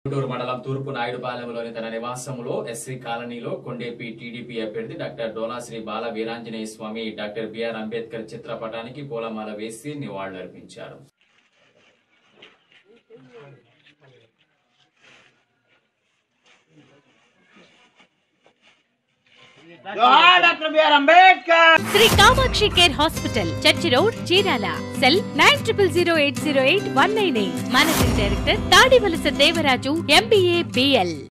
గుంటూరు మండలం తూర్పు నాయుడుపాలెంలోని తన నివాసంలో ఎస్సీ కాలనీలో కొండేపి టీడీపీ అభ్యర్థి doctor Dolasree Bala Veeranjaneya Swamy doctor BR Ambedkar చిత్రపటానికి పూలమాల వేసి నివాళులర్పించారు జోహార్ doctor BR Ambedkar Sri Kamakshi care hospital church road Chirala cell nine triple zero eight zero eight one nine eight managing director Tadivalasa Devaraju MBA BL